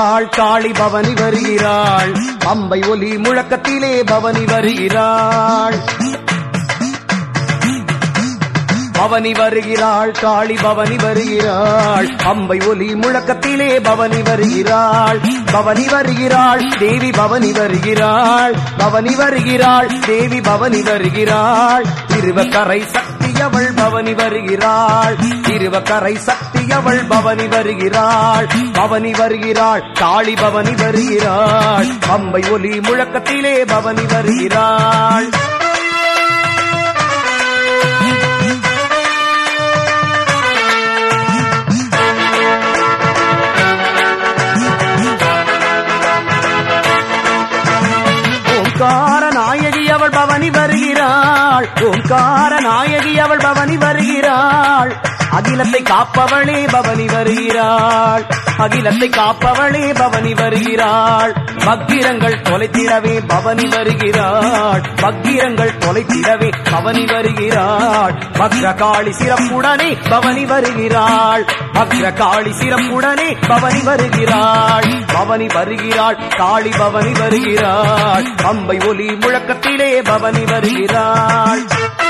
வருகிறாள் காளி பவனி வருகிறாள் பம்பை ஒலி முழக்கத்திலே பவனி வருகிறாள் பவனி வருகிறாள் காளி பவனி வருகிறாள் அம்பை ஒலி முழக்கத்திலே பவனி வருகிறாள் பவனி வருகிறாள் தேவி பவனி வருகிறாள் பவனி வருகிறாள் தேவி பவனி வருகிறாள் திருவக்கரை சக்தியவள் பவனி வருகிறாள் திருவக்கரை சக்தியவள் பவனி வருகிறாள் பவனி வருகிறாள் காளி பவனி வருகிறாள் அம்பை ஒலி முழக்கத்திலே பவனி வருகிறாள் ஓம்கார நாயகி அவள் பவனி வருகிறாள் ஓம்கார நாயகி அவள் பவனி வருகிறாள் அகிலத்தை காப்பவளே பவனி வருகிறாள் அகிலத்தை காப்பவளே பவனி வருகிறாள் பக்கிரங்கள் தொலைத்திடவே பவனி வருகிறாள் பக்கிரங்கள் தொலைத்திடவே பவனி வருகிறாள் பக்ரகாளி சிறப்புடனே பவனி வருகிறாள் பக்ரகாளி சிறப்புடனே பவனி வருகிறாள் பவனி வருகிறாள் காளி பவனி வருகிறாள் பம்பை ஒலி முழக்கத்திலே பவனி வருகிறாள்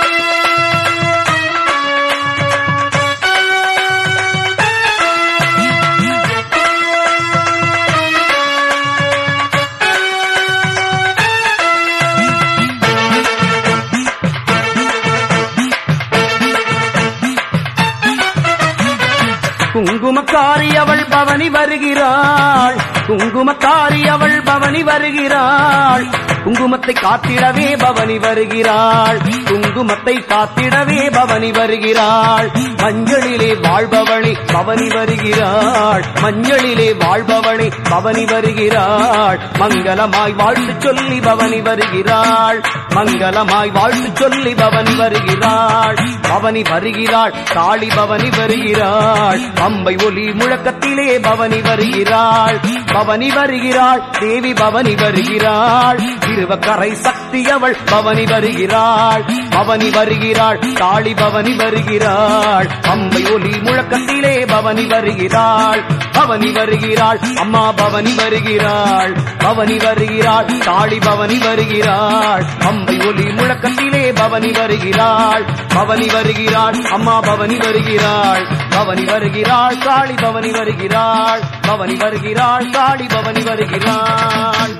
குங்குமக்காரி அவள் பவனி வருகிறாள் குங்குமக்காரி அவள் பவனி வருகிறாள் குங்குமத்தை காத்திடவே பவனி வருகிறாள் குங்குமத்தை காத்திடவே பவனி வருகிறாள் மஞ்சளிலே வாழ்பவளே பவனி வருகிறாள் மஞ்சளிலே வாழ்பவளே பவனி வருகிறாள் மங்களமாய் வாழ்த்து சொல்லி பவனி வருகிறாள் மங்களமாய் வாழ்த்து சொல்லி பவனி வருகிறாள் பவனி வருகிறாள் காளி பவனி வருகிறாள் பம்பை ஒலி முழக்கத்திலே பவனி வருகிறாள் பவனி வருகிறாள் தேவி பவனி வருகிறாள் திருவக்கரை சக்தி அவள் பவனி வருகிறாள் பவனி வருகிறாள் காளி பவனி வருகிறாள் பம்பை ஒலி முழக்கத்திலே பவனி வருகிறாள் பவனி வருகிறாள் அம்மா பவனி வருகிறாள் பவனி வருகிறாள் காளி பவனி வருகிறாள் பம்பை ஒலி முழக்கத்திலே பவனி வருகிறாள் பவனி வருகிறாள் அம்மா பவனி வருகிறாள் பவனி வருகிறாள் காளி பவனி வருகிறாள் பவனி வருகிறாள் காளி பவனி வருகிறாள்